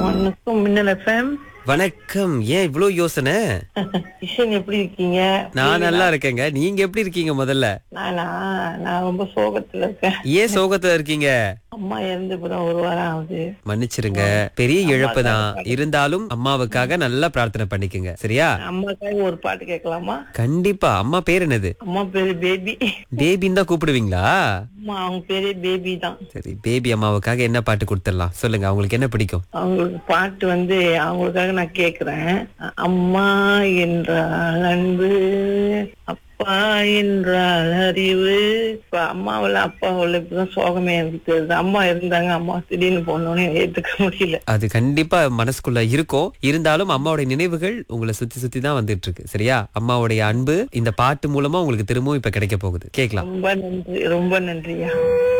வணக்கம் மின்னல் எஃப்எம் வணக்கம் ஏன் இவ்ளோ யோசனை கிஷன் எப்படி இருக்கீங்க நான் நல்லா இருக்கேங்க நீங்க எப்படி இருக்கீங்க முதல்ல நானா நான் ரொம்ப சோகத்துல இருக்கேன் ஏன் சோகத்துல இருக்கீங்க அம்மா இறந்து இப்பதான் ஒரு வாரம் ஆகுது மன்னிச்சிருங்க பெரிய இழப்பு தான் இருந்தாலும் அம்மாவுக்காக நல்லா பிரார்த்தனை பண்ணிக்கங்க சரியா அம்மாக்காக ஒரு பாட்டு கேட்கலாமா கண்டிப்பா அம்மா பேர் என்னது அம்மா பேரு பேபி பேபின்னு தான் கூப்பிடுவீங்களா அம்மா அவங்க பேரே பேபி தான் சரி பேபி அம்மாவுக்காக என்ன பாட்டு கொடுத்துடலாம் சொல்லுங்க அவங்களுக்கு என்ன பிடிக்கும் அவங்களுக்கு பாட்டு வந்து அவங்களுக்காக நான் கேக்குறேன் அம்மா என்றால் அன்பு அப்பா என்றால் அறிவு இப்ப அம்மாவில் அப்பாவில் இப்பதான் சோகமே எனக்கு தெரியுது அம்மா இருந்தாங்க அம்மா திடீர்னு போனோன்னு ஏத்துக்க முடியல அது கண்டிப்பா மனசுக்குள்ள இருக்கும் இருந்தாலும் அம்மாவோட நினைவுகள் உங்களை சுத்தி சுத்தி தான் வந்துட்டு இருக்கு சரியா அம்மாவுடைய அன்பு இந்த பாட்டு மூலமா உங்களுக்கு திரும்பவும் இப்ப கிடைக்க போகுது கேக்கலாம் ரொம்ப நன்றி ரொம்ப நன்றியா